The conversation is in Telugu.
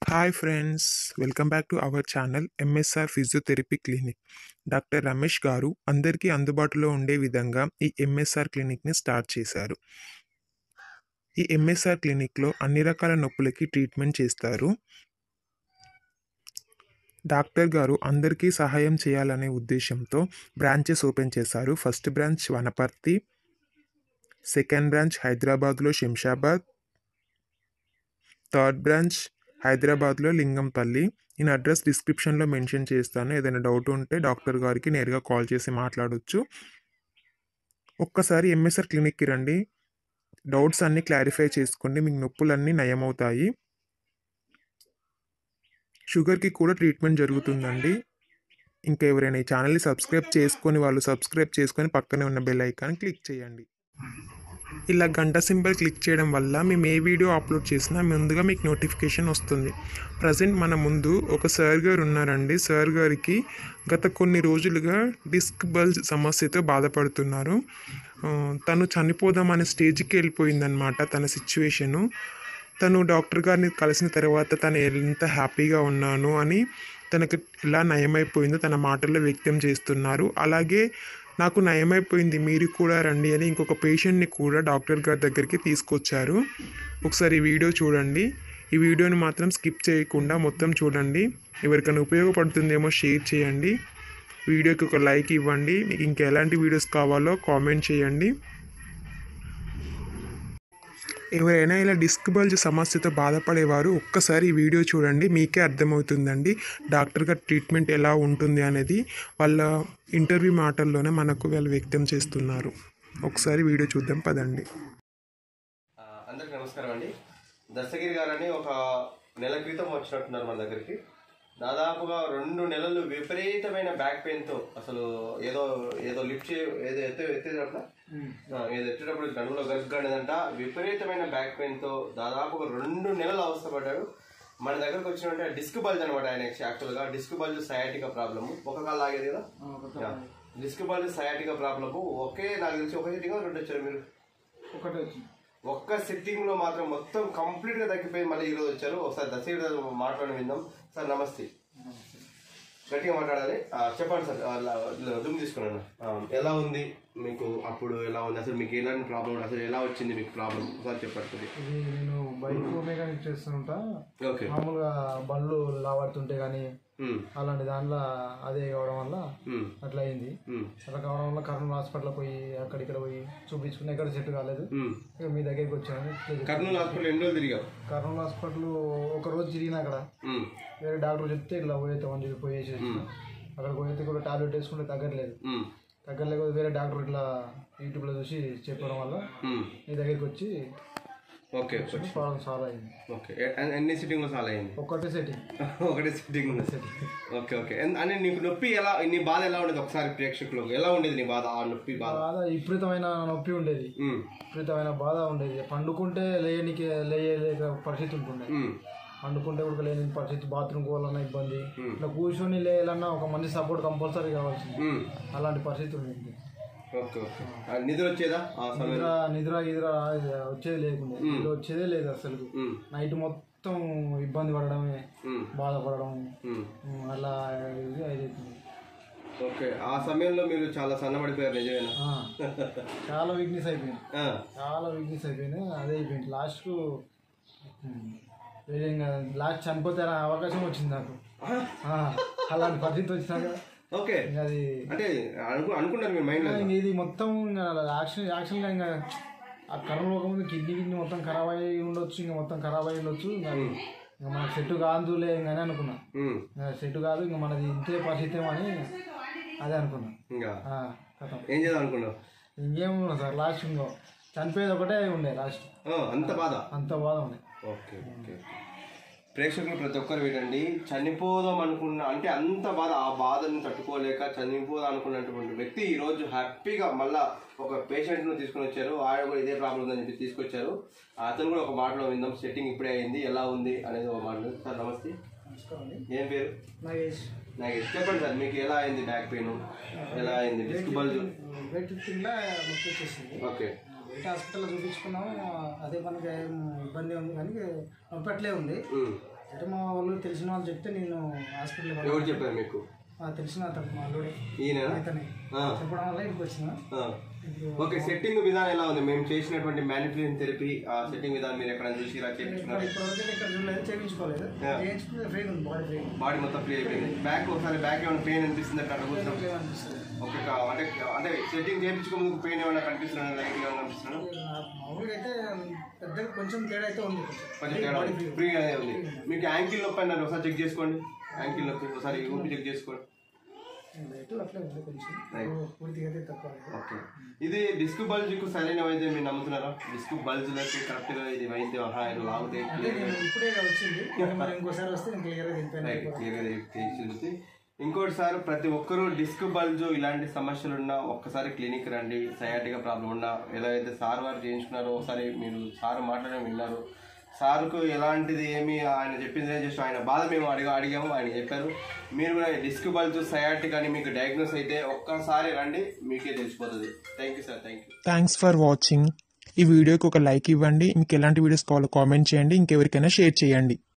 Hi friends welcome back to our channel MSR physiotherapy clinic doctor Ramesh garu అందరికీ అందుబాటులో ఉండే విధంగా ఈ ఎంఎస్ఆర్ క్లినిక్ని స్టార్ట్ చేశారు ఈ ఎంఎస్ఆర్ క్లినిక్లో అన్ని రకాల నొప్పులకి ట్రీట్మెంట్ చేస్తారు డాక్టర్ గారు అందరికీ సహాయం చేయాలనే ఉద్దేశంతో బ్రాంచెస్ ఓపెన్ చేశారు first branch Wanaparthy second branch హైదరాబాద్లో శంషాబాద్ థర్డ్ బ్రాంచ్ హైదరాబాద్లో లింగంపల్లి నేను అడ్రస్ డిస్క్రిప్షన్లో మెన్షన్ చేస్తాను ఏదైనా డౌట్ ఉంటే డాక్టర్ గారికి నేరుగా కాల్ చేసి మాట్లాడొచ్చు ఒక్కసారి ఎంఎస్ఆర్ క్లినిక్కి రండి డౌట్స్ అన్నీ క్లారిఫై చేసుకోండి మీకు నొప్పులన్నీ నయమవుతాయి షుగర్కి కూడా ట్రీట్మెంట్ జరుగుతుందండి ఇంకా ఎవరైనా ఈ ఛానల్ని సబ్స్క్రైబ్ చేసుకొని వాళ్ళు సబ్స్క్రైబ్ చేసుకొని పక్కనే ఉన్న బెల్ ఐకాన్ క్లిక్ చేయండి ఇలా గంట సింబల్ క్లిక్ చేయడం వల్ల మేము ఏ వీడియో అప్లోడ్ చేసినా ముందుగా మీకు నోటిఫికేషన్ వస్తుంది ప్రజెంట్ మన ముందు ఒక సార్ గారు ఉన్నారండి సార్ గారికి గత కొన్ని రోజులుగా డిస్క్ బల్జ్ సమస్యతో బాధపడుతున్నారు ఆ, తను చనిపోదాం అనే స్టేజ్కి వెళ్ళిపోయిందనమాట తన సిచ్యువేషను తను డాక్టర్ గారిని కలిసిన తర్వాత తను ఎంత హ్యాపీగా ఉన్నాను అని తనకు ఎలా నయమైపోయిందో తన మాటల్లో వ్యక్తం చేస్తున్నారు అలాగే నాకు నయమైపోయింది మీరు కూడా రండి అని ఇంకొక పేషెంట్ని కూడా డాక్టర్ గారి దగ్గరికి తీసుకొచ్చారు ఒకసారి ఈ వీడియో చూడండి ఈ వీడియోని మాత్రం స్కిప్ చేయకుండా మొత్తం చూడండి ఎవరికైనా ఉపయోగపడుతుందేమో షేర్ చేయండి వీడియోకి ఒక లైక్ ఇవ్వండి మీకు ఇంకా ఎలాంటి వీడియోస్ కావాలో కామెంట్ చేయండి ఎవరైనా ఇలా డిస్క్ బల్జ్ సమస్యతో బాధపడేవారు ఒక్కసారి ఈ వీడియో చూడండి మీకే అర్థమవుతుందండి డాక్టర్ గారి ట్రీట్మెంట్ ఎలా ఉంటుంది అనేది వాళ్ళ ఇంటర్వ్యూ మాటల్లోనే మనకు వాళ్ళు వ్యక్తం చేస్తున్నారు ఒకసారి వీడియో చూద్దాం పదండి ఆ, అందరికి నమస్కారం అండి దస్తగిరి గారని ఒక నెల క్రితం వచ్చినట్టున్నారు మన దగ్గరికి దాదాపుగా రెండు నెలలు విపరీతమైన బ్యాక్ పెయిన్తో అసలు ఏదో ఏదో లిఫ్ట్ చే ఏదో ఎత్తే ఎత్తేటప్పుడు ఆ, ఏదో ఎత్తేటప్పుడు గడువులో గరుగ్గాడదంట విపరీతమైన బ్యాక్ పెయిన్తో దాదాపుగా రెండు నెలలు అవస్థపడ్డాడు మన దగ్గరకు వచ్చినట్టే డిస్క్ బల్జ్ అనమాట ఆయన యాక్చువల్గా డిస్క్ బల్జ్ సయాటికా ప్రాబ్లము ఒక కాలు ఆగేది కదా disc bulge sciatica problem okay నాకు తెలిసి ఒక సిట్టింగ్ రెండు వచ్చారు మీరు ఒకటి వచ్చింది ఒక్క సిట్టింగ్ లో మాత్రం మొత్తం కంప్లీట్ గా తగ్గిపోయి మళ్ళీ ఈ రోజు వచ్చారు ఒకసారి దశరథ గారు మాట్లాడి విందాం సార్ నమస్తే గట్టిగా మాట్లాడాలి ఆ, చెప్పండి సార్ ఆ, ల- ల- దుమ్ము తీసుకున్నాను ఆ, ఎలా ఉంది మీకు అప్పుడు ఎలా ఉంది అసలు మీకు ఎలాంటి ప్రాబ్లం అసలు ఎలా వచ్చింది మీకు ప్రాబ్లం ఒకసారి చెప్పండి ఇది నేను బైక్ మెకానిక్ చేస్తుంటా ఓకే మామూలుగా బండ్లు లావాడుతుంటే కానీ ఉమ్, అలాంటి దాంట్లో అదే కావడం వల్ల ఉమ్, అట్లా అయింది ఉమ్, అట్లా కావడం వల్ల కర్నూలు హాస్పిటల్ పోయి అక్కడ ఇక్కడ పోయి చూపించుకుని ఎక్కడ సెట్ కాలేదు ఉమ్. ఇక మీ దగ్గరికి వచ్చాను ఇట్లా చెప్పి- కర్నూలు హాస్పిటల్ ఎన్ని రోజులు తిరిగావు కర్నూలు హాస్పిటల్ ఒక రోజు తిరిగిన అక్కడ ఉమ్, వేరే డాక్టర్ చెప్తే ఇట్లా పోయేతామని చెప్పి పోయేసి వచ్చిన. అక్కడ పోయితే కూడా టాబ్లెట్ వేసుకుంటే తగ్గట్లేదు ఉమ్, తగ్గలేకపోతే వేరే డాక్టర్ ఇట్లా యూట్యూబ్లో చూసి చెప్పడం వల్ల ఉమ్. మీ దగ్గరికి వచ్చి ఓకే వచ్చి ప్రాబ్లం సాల్వ్ అయింది ఓకే ఎ- ఎ- ఎన్ని సిట్టింగ్ లో చాలా అయింది ఒక్కటే సెట్టింగ్ ఒకటే సిట్టింగ్ ఉంది ఓకే ఓకే ఎన్- అంటే నీకు నొప్పి ఎలా నీ బాధ ఎలా ఉండేది ఒకసారి ప్రేక్షకులకు ఎలా ఉండేది నీ బాధ ఆ నొప్పి బాధ బాధ విపరీతమైన నొప్పి ఉండేది ఉమ్, విపరీతమైన బాధ ఉండేది పండుకుంటే లేయనికి లేయలేక పరిస్థితి ఉంటుండే ఉమ్, పండుకుంటే కూడా లేని పరిస్థితి బాత్రూమ్ పోవాలన్నా ఇబ్బంది ఇట్లా కూర్చొని లేయాలన్నా ఒక మంచి సపోర్ట్ కంపల్సరీ కావాల్సింది ఉమ్. అలాంటి పరిస్థితి ఉండేది ఓకే ఓకే ఆ, నిద్ర వచ్చేదా ఆ సమయం నిద్ర నిద్ర నిద్ర వచ్చేది లేకుండే నిద్ర వచ్చేదే లేదు అసలు ఉమ్, నైట్ మొత్తం ఇబ్బంది పడడమే ఉమ్, బాధపడడం ఉమ్. ఉమ్, అలా ఇది అవుతుంది ఓకే ఆ సమయంలో మీరు చాలా సన్నబడిపోయారు నిజమేనా ఆ, చాలా వీక్నెస్ అయిపోయింది ఆ, చాలా వీక్నెస్ అయిపోయింది అదే అయిపోయింది లాస్ట్కు ఇంకా లాస్ట్ చనిపోతే అనే అవకాశం వచ్చింది నాకు ఆ, అలాంటి పరిస్థితి వచ్చినాక ఓకే ఇంకా అది అంటే అనుకు అనుకున్నారు మీ మైండ్ లో ఇంక ఇది మొత్తం ఇంకా యాక్షన్ యాక్షన్గా ఇంకా ఆ కరోనా ముందు కిడ్నీ కిడ్నీ మొత్తం ఖరాబ్ అయ్యి ఉండొచ్చు ఇంకా మొత్తం ఖరాబ్ అయ్యి ఉండొచ్చు ఇంకా అది ఇంకా మనకు సెట్ కాదులే ఇంకా అని అనుకున్నా ఉమ్, ఇంకా సెట్ కాదు ఇంకా మనది ఇంతే పరిస్థితి అని అదే అనుకున్నా ఇంకా ఆ, కథం ఏం చేద్దాం అనుకున్నావు ఇంకేమున్నా సార్ లాస్ట్ ఇంకో చనిపోయేది ఒకటే ఉండే లాస్ట్ ఆ, అంత బాధ అంత బాధ ఉండే ఓకే ఓకే ప్రేక్షకులు ప్రతి ఒక్కరు వినండి చనిపోదాం అనుకున్న అంటే అంత బాధ ఆ బాధను తట్టుకోలేక చనిపోదాం అనుకున్నటువంటి వ్యక్తి ఈ రోజు హ్యాపీగా మళ్ళా ఒక పేషెంట్ ను తీసుకుని వచ్చారు ఆయన కూడా ఇదే ప్రాబ్లం ఉందని చెప్పి తీసుకొచ్చారు అతను కూడా ఒక మాటలో విందాం సెట్టింగ్ ఇప్పుడే అయింది ఎలా ఉంది అనేది ఒక మాట సార్ నమస్తే ఏం పేరు నాగేష్ నాకు చెప్పండి సార్ మీకు ఎలా అయింది బ్యాక్ పెయిన్ ఎలా అయింది డిస్క్ బల్జ్ వెయిట్ కింద నొప్పి వచ్చేసింది ఓకే బయట హాస్పిటల్లో చూపించుకున్నాము అదే మనకి ఏం ఇబ్బంది ఉంది కానీ నొప్పి అట్లే ఉంది ఉమ్, అంటే మా వాళ్ళు తెలిసిన వాళ్ళు చెప్తే నేను హాస్పిటల్ ఎవరు చెప్పారు మీకు తెలిసిన అతను మా అల్లుడే ఈయన అతనే చెప్పడం వల్ల ఇంటికి వచ్చిన ఇప్పుడు ఓకే సెట్టింగ్ విధానం ఎలా ఉంది మేము చేసినటువంటి మ్యానిపులేషన్ థెరపీ ఆ సెట్టింగ్ విధానం మీరు ఎక్కడ చూసిరా చేయించుకున్నారు ఇప్పటివరకు అయితే ఇక్కడ చూడలేదు చేయించుకోలేదు చేయించుకుంటే ఫ్రీ ఉంది బాడీ ఫ్రీ బాడీ మొత్తం ఫ్రీ అయిపోయింది బ్యాక్ ఒకసారి బ్యాక్ ఏమైనా పెయిన్ అనిపిస్తుంది అట్లా కూర్చున్నాం అనిపిస్తుంది ఓకే కా- అంటే అంటే సెట్టింగ్ చేయించుకోముందుకు పెయిన్ ఏమైనా కనిపిస్తున్నాను లైట్ ఏమైనా కనిపిస్తున్నాను మామూలుగా అయితే పెద్దగా కొంచెం తేడా అయితే ఉంది కొంచెం తేడా ఉంది ఫ్రీ అనే ఉంది మీకు యాంకిల్ నొప్పి అన్నారు ఒకసారి చెక్ చేసుకోండి యాంకిల్ నొప్పి ఒకసారి ఊపి చెక్ చేసుకోండి లైట్ అట్లే ఉంది కొంచెం Right. పూర్తిగా అయితే తక్కువ అయితే. ఓకే ఇది డిస్క్ బల్జ్కు సరైన వైద్యం మీరు నమ్ముతున్నారా డిస్క్ బల్జ్లకి కరెక్ట్గా ఇది వైద్యం ఆహా ఇది లాగుతాయి అంటే నేను ఇప్పుడే వచ్చింది ఇంకా మరి ఇంకోసారి వస్తే నేను క్లియర్గా రైట్ దింపాను క్లియర్గా తెలిసింది ఇంకోటి సార్ ప్రతి ఒక్కరూ డిస్క్ బల్జ్ ఇలాంటి సమస్యలు ఉన్నా ఒక్కసారి క్లినిక్ రండి సయాటిగా ప్రాబ్లం ఉన్నా ఎలా అయితే సార్ వారు చేయించుకున్నారో ఒకసారి మీరు సార్ మాట్లాడడం విన్నారు సార్కు ఎలాంటిది ఏమి ఆయన చెప్పింది జస్ట్ ఆయన బాధ మేము అడిగా అడిగాము ఆయన చెప్పారు మీరు కూడా డిస్క్ బల్జ్ సయాటిక్ అని మీకు డయాగ్నోస్ అయితే ఒక్కసారి రండి మీకే తెలిసిపోతుంది thank you sir thank you thanks for watching ఈ వీడియోకి ఒక లైక్ ఇవ్వండి మీకు ఎలాంటి వీడియోస్ కావాలో కామెంట్ చేయండి ఇంకెవరికైనా షేర్ చేయండి